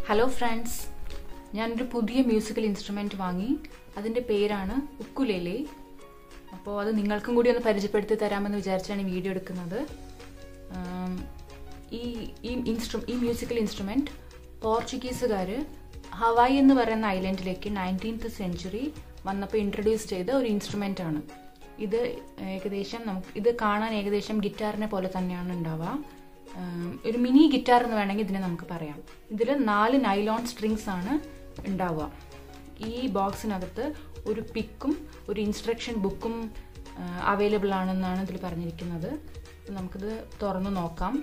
hello friends ഞാനൊരു പുതിയ musical instrument വാങ്ങി അതിൻ്റെ പേരാണ് ഉക്കുലേലെ അപ്പോൾ അത് നിങ്ങൾക്കും കൂടി ഒന്ന് പരിചയപ്പെടുത്തി തരാമെന്ന് വിചാരിച്ചാണ് ഈ വീഡിയോ എടുക്കുന്നത് ആം, ഈ ഈ ഇൻസ്ട്രു ഈ മ്യൂസിക്കൽ ഇൻസ്ട്രുമെൻറ്റ് പോർച്ചുഗീസുകാർ ഹവായി എന്ന് പറയുന്ന ഐലൻഡിലേക്ക് നയൻറ്റീൻത്ത് സെഞ്ച്വറി വന്നപ്പോൾ ഇൻട്രൊഡ്യൂസ് ചെയ്ത ഒരു ഇൻസ്ട്രുമെൻ്റ് ആണ് ഇത് ഏകദേശം നമുക്ക് ഇത് കാണാൻ ഏകദേശം ഗിറ്റാറിനെ പോലെ തന്നെയാണ് ഉണ്ടാവുക ആം, ഒരു മിനി ഗിറ്റാർ എന്ന് വേണമെങ്കിൽ ഇതിനെ നമുക്ക് പറയാം ഇതിൽ നാല് നൈലോൺ സ്ട്രിങ്സ് ആണ് ഉണ്ടാവുക ഈ ബോക്സിനകത്ത് ഒരു പിക്കും ഒരു ഇൻസ്ട്രക്ഷൻ ബുക്കും അവൈലബിൾ ആണെന്നാണ് ഇതിൽ പറഞ്ഞിരിക്കുന്നത് അപ്പോൾ നമുക്കിത് തുറന്ന് നോക്കാം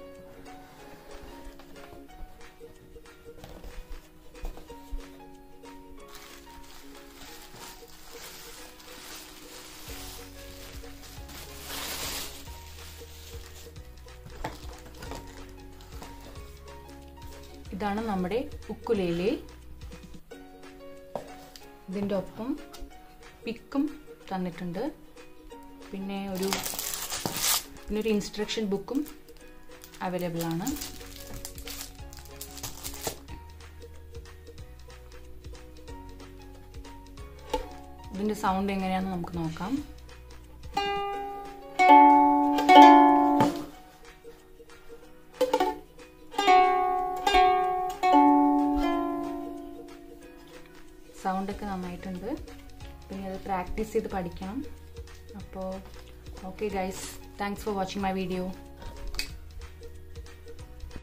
ഇതാണ് നമ്മുടെ ഉക്കുലേലെ ഇതിൻ്റെ ഒപ്പം പിക്കും തന്നിട്ടുണ്ട് പിന്നെ ഒരു പിന്നെ ഒരു ഇൻസ്ട്രക്ഷൻ ബുക്കും അവൈലബിൾ ആണ് ഇതിൻ്റെ സൗണ്ട് എങ്ങനെയാണെന്ന് നമുക്ക് നോക്കാം സൗണ്ടൊക്കെ നന്നായിട്ടുണ്ട് പിന്നെ അത് പ്രാക്ടീസ് ചെയ്ത് പഠിക്കണം അപ്പോൾ okay guys thanks for watching my video